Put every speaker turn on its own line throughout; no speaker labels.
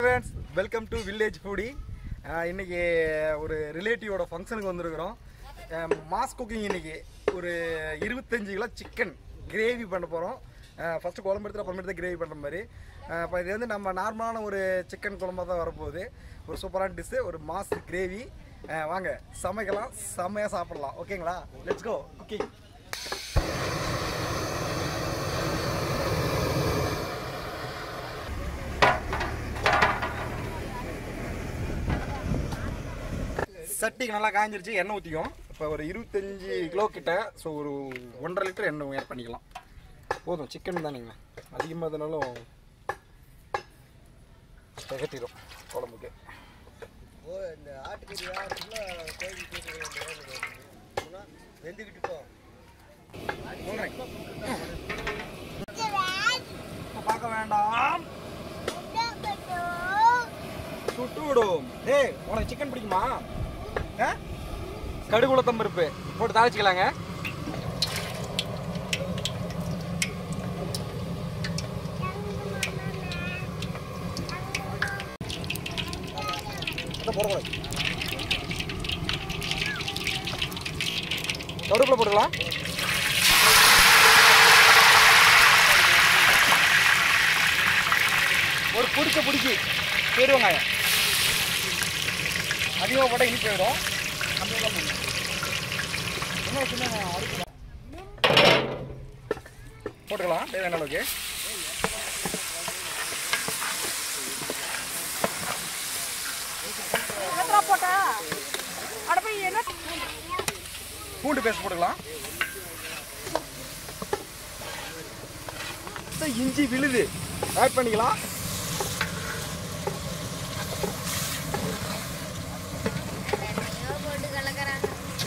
Friends welcome to village foodie இன்னைக்கு ஒரு ரிலேட்டிவோட ஃபங்க்ஷனுக்கு வந்திருக்கிறோம் மாஸ் குக்கிங் இன்னைக்கு ஒரு இருபத்தஞ்சு கிலோ சிக்கன் கிரேவி பண்ண போகிறோம் ஃபஸ்ட்டு குழம்பு எடுத்து அப்புறம் எடுத்து கிரேவி பண்ணுற மாதிரி இப்போ இது வந்து நம்ம நார்மலான ஒரு சிக்கன் குழம்பா தான் வரப்போகுது ஒரு சூப்பரான டிஷ்ஷு ஒரு மாஸ் கிரேவி வாங்க சமைக்கலாம் செம்மையாக சாப்பிடலாம் ஓகேங்களா லெட்ஸ் கோ குக்கிங் சட்டிக்கு நல்லா காஞ்சிருச்சு எண்ணெய் ஊற்றிக்கும் இப்போ ஒரு இருபத்தஞ்சி கிலோ கிட்ட ஸோ ஒரு ஒன்றரை லிட்டர் எண்ணெய் ஆட் பண்ணிக்கலாம் போதும் சிக்கன் தானுங்க அதிகமாக இருந்தாலும் திகட்டிடும் குழம்புக்கு
ஓ இந்த ஆட்டுக்கறி ஆட்டுல கோழி கேட்டு வெந்துக்கிட்டு போ
பார்க்க வேண்டாம் சுட்டு விடும் ஏய் உனக்கு சிக்கன் பிடிக்குமா ஆ? கடுகு உளுத்தம் பருப்பு போட்டு தாளிச்சிக்கலாங்க அதை போடக்கூடாது கடுப்புல போட்டுக்கலாம் ஒரு பிடிச்ச பிடிச்சி பெரு வெங்காயம் அதிகமாக போட்டால் இனிப்பு போயிடும் கம்மியாக தான் போடணும். என்ன சின்ன அரைக்கலாம் போட்டுக்கலாம் தேவையான அளவுக்கு
எத்தனை போட்டா அட போய் என்ன
பூண்டு பேஸ்ட் போட்டுக்கலாம் இந்த இஞ்சி விழுது ஆட் பண்ணிக்கலாம்
போட்டு கலக்கறாங்க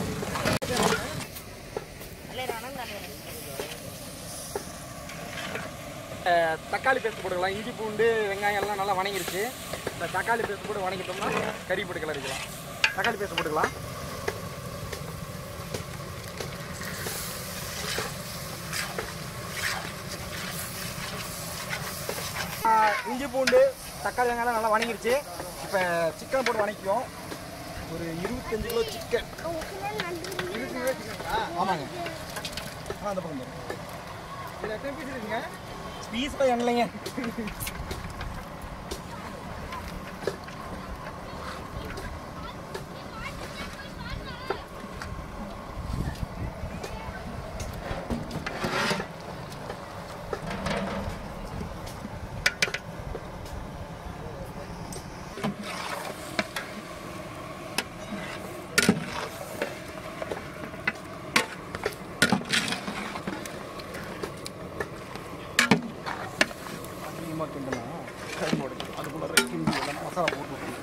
அஹ், தக்காளி பேஸ்ட் போட்டுக்கலாம் இஞ்சி பூண்டு வெங்காயம் எல்லாம் நல்லா வணங்கிருச்சு இந்த தக்காளி பேஸ்ட் போட்டு வணங்கிட்டோம்னா கறி போட்டு கிளறிக்கலாம் தக்காளி பேஸ்ட் போட்டுக்கலாம் அஹ், இஞ்சி பூண்டு தக்காளி வெங்காயம் நல்லா வணங்கிருச்சு இப்போ சிக்கன் போட்டு வணக்கிக்குவோம் ஒரு இருபத்தஞ்சு கிலோ சிக்கன் இருபத்தஞ்சு கிலோ சிக்கன் ஆமாங்க ஆ அந்த பக்கம் பாருங்க. இதில் எத்தனை பீஸ் இருக்குங்க பீஸ் தான் எண்ணலைங்க அதிகமாக கிண்டலாம் கறி போடுது அதுக்குள்ள கிண்டி எல்லாம் மசாலா போட்டு விட்டுருங்க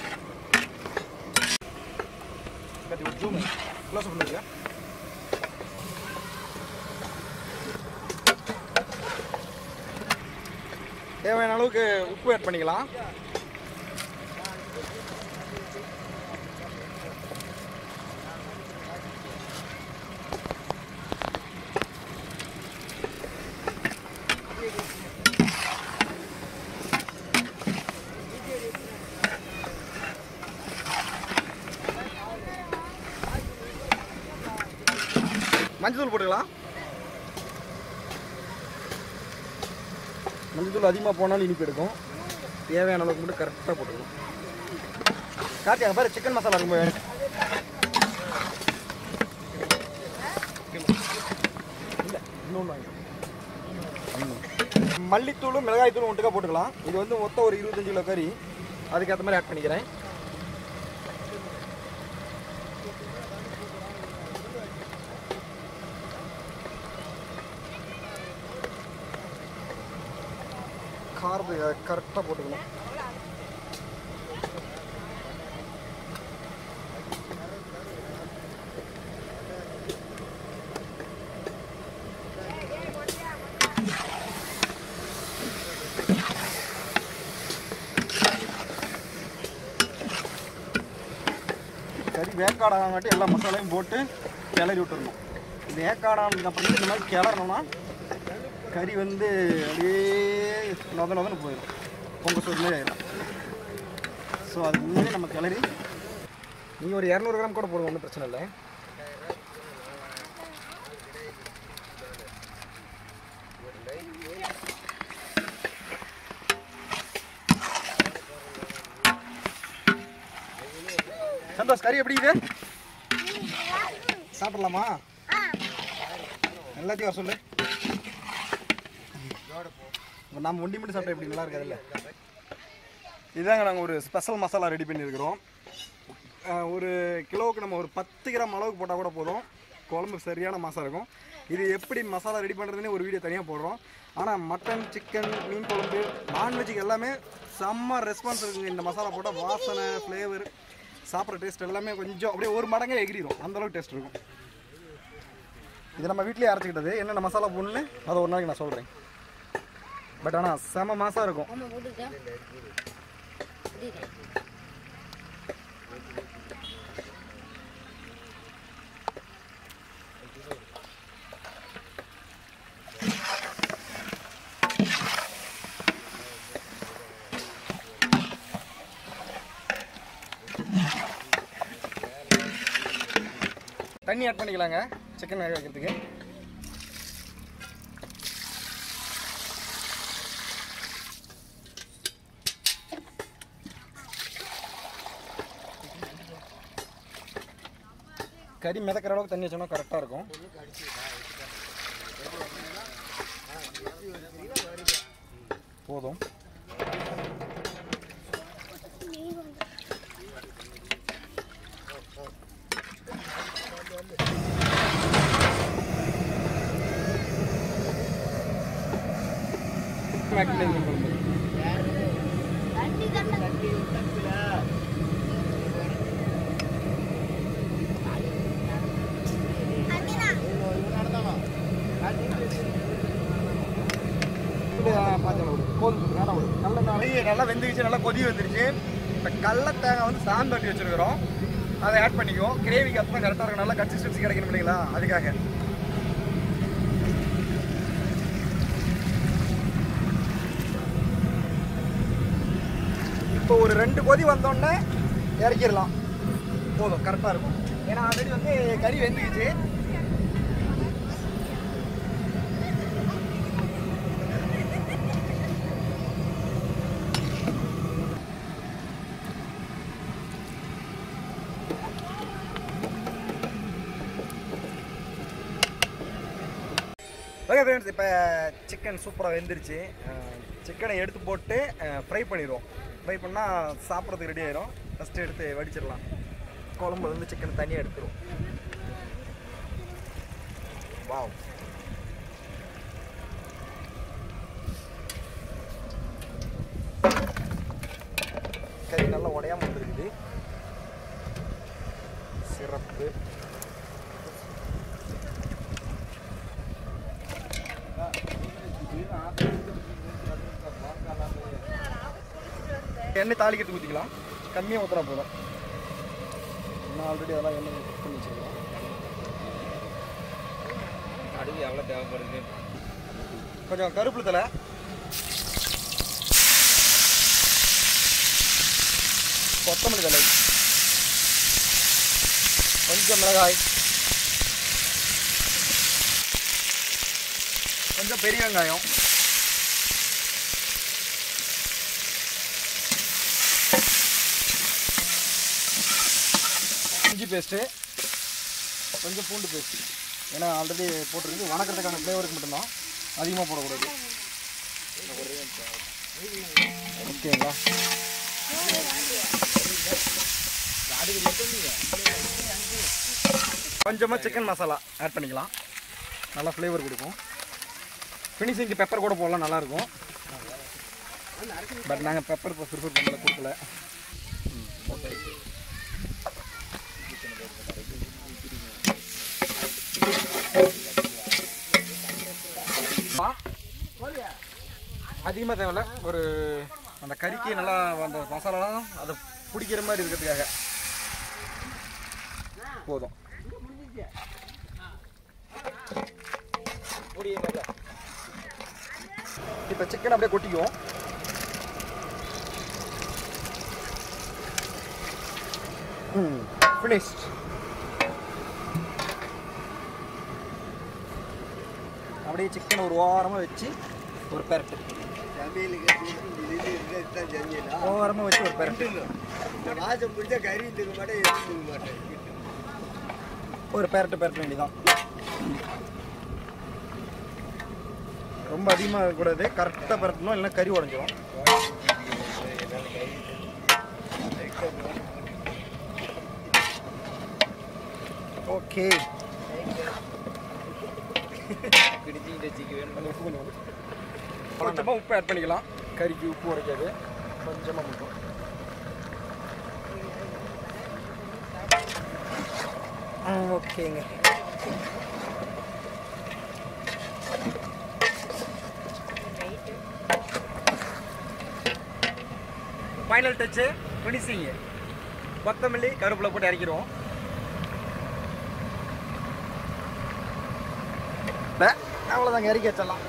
கட்டி ஒரு ஜூம் க்ளோஸ் பண்ணுங்க தேவையான அளவுக்கு உப்பு ஆட் பண்ணிக்கலாம் மஞ்சள் போட்டுக்கலாம் மஞ்சள் அதிகமாக போனாலும் இனிப்பு எடுக்கும் தேவையான அளவுக்கு மட்டும் கரெக்டாக போட்டுக்கலாம் கார்த்தி அங்கே பாரு சிக்கன் மசாலா இருக்கும் வேணும் இல்லை இன்னொன்று வாங்கிக்கோ. ம். மல்லித்தூளும் மிளகாய்த்தூளும் ஒட்டுக்கா போட்டுக்கலாம் இது வந்து மொத்தம் ஒரு இருபத்தஞ்சு கிலோ கறி அதுக்கேற்ற மாதிரி ஆட் பண்ணிக்கிறேன் காரத்தை கரெக்டாக போட்டுக்கணும் கறி வேக்காடாகாட்டி எல்லா மசாலையும் போட்டு கிளறி விட்டுறணும் வேக்காடானதுக்கு அப்புறம் இந்த மாதிரி கிளறணும்னா கறி வந்து அப்படியே நொத நொதன்னு போயிடும் பொங்க சோறு மாதிரி ஆயிடும் ஸோ அது முன்னாடி நம்ம கிளறி நீங்கள் ஒரு இரநூறு கிராம் கூட போடுங்க ஒன்றும் பிரச்சனை இல்லை சந்தோஷ் கறி எப்படி இது சாப்பிடலாமா எல்லாத்தையும் வர சொல்லு இப்போ நம்ம ஒண்டி மட்டும் சாப்பிட்டா எப்படி நல்லா இருக்காதுல்ல இதாங்க நாங்கள் ஒரு ஸ்பெஷல் மசாலா ரெடி பண்ணியிருக்கிறோம் அஹ் ஒரு கிலோவுக்கு நம்ம ஒரு பத்து கிராம் அளவுக்கு போட்டால் கூட போதும் குழம்பு சரியான மாசம் இருக்கும் இது எப்படி மசாலா ரெடி பண்ணுறதுன்னு ஒரு வீடியோ தனியாக போடுறோம் ஆனால் மட்டன் சிக்கன் மீன் குழம்பு நான்வெஜ்ஜுக்கு எல்லாமே செம்ம ரெஸ்பான்ஸ் இருக்குங்க இந்த மசாலா போட்டால் வாசனை ஃப்ளேவர் சாப்பிட்ற டேஸ்ட் எல்லாமே கொஞ்சம் அப்படியே ஒரு மடங்கே எகிரிடும் அந்தளவுக்கு டேஸ்ட் இருக்கும் இது நம்ம வீட்லேயே அரைச்சிக்கிட்டது என்னென்ன மசாலா போடணுன்னு அதை ஒரு நாளைக்கு நான் சொல்கிறேன் பட் ஆனால் செம மாசம் இருக்கும் தண்ணி ஆட் பண்ணிக்கலாங்க சிக்கன் வேக வைக்கிறதுக்கு கறி மிதக்கிற அளவுக்கு தண்ணி வச்சோம்னா கரெக்டாக இருக்கும் போதும் மேக்னேட் மீன் குழம்பு நல்ல நிறைய நல்லா வெந்துக்கிச்சு நல்லா கொதி வந்துருச்சு இப்போ கடல தேங்காய் வந்து சாந்து தட்டி வச்சிருக்கிறோம் அதை ஆட் பண்ணிக்குவோம் கிரேவிக்கு அப்போ கரெக்டாக இருக்கும் நல்லா கன்சிஸ்டன்சி கிடைக்கணும் இல்லைங்களா அதுக்காக இப்போ ஒரு ரெண்டு கொதி வந்தோடனே இறக்கிடலாம் போதும் கரெக்டாக இருக்கும் ஏன்னா ஆல்ரெடி வந்து கறி வெந்துக்கிச்சு ஓகே ஃப்ரெண்ட்ஸ் இப்போ சிக்கன் சூப்பராக வெந்துருச்சு சிக்கனை எடுத்து போட்டு ஃப்ரை பண்ணிடுவோம் ஃப்ரை பண்ணால் சாப்பிட்றதுக்கு ரெடி ஆயிரும் ஃபஸ்ட்டு எடுத்து வடிச்சிடலாம் குழம்புல இருந்து சிக்கன் தனியாக எடுத்துரும் வாவ் கறி நல்லா உடையாம வந்துருக்குது சிறப்பு எண்ணெய் தாளிக்கிறதுக்கு ஊற்றிக்கலாம் கம்மியாக ஊற்றுறா போதும் இன்னும் ஆல்ரெடி அதெல்லாம் எண்ணெய் குக் பண்ணி வச்சுருக்கோம்
அடுப்பு எவ்வளோ தேவைப்படுது
கொஞ்சம் கருப்புல தலை கொத்தமல்லி தலை கொஞ்சம் மிளகாய் கொஞ்சம் பெரிய வெங்காயம் இஞ்சி பேஸ்ட்டு கொஞ்சம் பூண்டு பேஸ்ட் ஏன்னா ஆல்ரெடி போட்டிருக்கு வணக்கத்துக்கான ஃப்ளேவருக்கு மட்டும்தான் அதிகமாக போடக்கூடாது ஓகேங்களா கொஞ்சமாக சிக்கன் மசாலா ஆட் பண்ணிக்கலாம் நல்லா ஃப்ளேவர் கொடுக்கும் ஃபினிஷிங்க்கு பெப்பர் கூட போடலாம் நல்லாயிருக்கும் பட் நாங்கள் பெப்பர் இப்போ ப்ரிஃபர் பண்ணல கொடுக்கல ம், போட்டாச்சு. அதிகமாக தேவையில்ல ஒரு அந்த கறிக்கு நல்லா அந்த மசாலாலாம் அதை பிடிக்கிற மாதிரி இருக்கிறதுக்காக போதும் இப்போ சிக்கன் அப்படியே கொட்டிக்குவோம் ஃபினிஷ்ட் அப்படியே சிக்கன் ஒரு ஓரமாக வச்சு ஒரு பெரட்டு ஓரமாக வச்சு ஒரு பெரட்டு
மாசம் பிடிச்சா கறி தூக்க மாட்டேன் எதுவும் தூக்க மாட்டேன்
ஒரு பெரட்டு பெரட்ட வேண்டியதான் ரொம்ப அதிகமாக இருக்கக்கூடாது கரெக்டாக பெரட்டணும் இல்லைன்னா கறி உடஞ்சிரும் ஓகே
பிடிச்சிக்கிட்ட சிக்கன்
கொஞ்சமாக உப்பு ஆட் பண்ணிக்கலாம் கறிக்கு உப்பு உடைக்காது கொஞ்சமாக மட்டும் ஆ ஓகேங்க ஃபைனல் டச்சு ஃபினிஷிங் கொத்தமல்லி கருவேப்பிலை போட்டு இறக்கிடுவோம் அவ்வளோதாங்க இறக்கி வச்சிடலாம்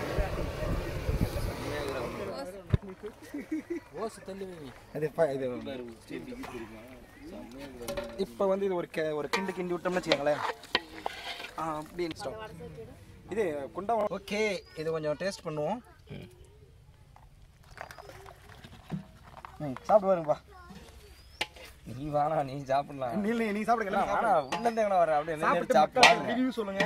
இது ப- இது இப்போ வந்து இது ஒரு கே- ஒரு கிண்டு கிண்டி விட்டோம்னு வச்சுக்கோங்களேன் ஆ அப்படியே ஸ்டாப் இது குண்டா ஓகே இது கொஞ்சம் டேஸ்ட் பண்ணுவோம் ம் சாப்பிட்டு பாருங்கப்பா
நீ வேணா நீ சாப்பிடலாம்
நீ நீ சாப்பிடுங்க
ஆனா உள்ள இருந்து எங்கடா வர அப்படியே என்ன
சாப்பிட்டு
சாப்பிட்டு
ரிவ்யூ சொல்லுங்க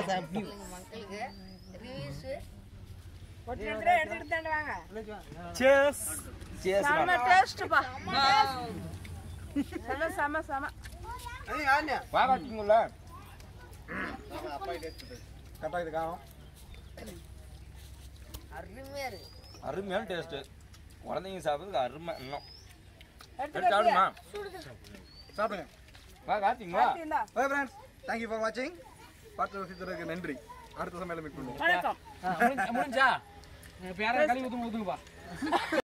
ஒரு இடத்துல எடுத்துட்டு தாண்டி வாங்க
சேஸ்
செம டேஸ்ட்ப்பா செம செம செம
பாராட்டிங்களா
கரெக்டாக இது காரம்
அருமையான டேஸ்ட் குழந்தைங்க சாப்பிடுறதுக்கு அருமை இன்னும்
எடுத்து
எடுத்து சாப்பிடுமா
சாப்பிடுங்க
வா காத்திங்களா
இந்தா
ஓகே ஃப்ரெண்ட்ஸ் தேங்க்யூ ஃபார் வாட்சிங் பார்த்து ரசித்ததற்கு நன்றி அடுத்த சமையல மீட் பண்ணுவோம்
வணக்கம்
முடிஞ்சா இப்ப யாராவது கழுவி ஊத்துங்க ஊத்துங்கப்பா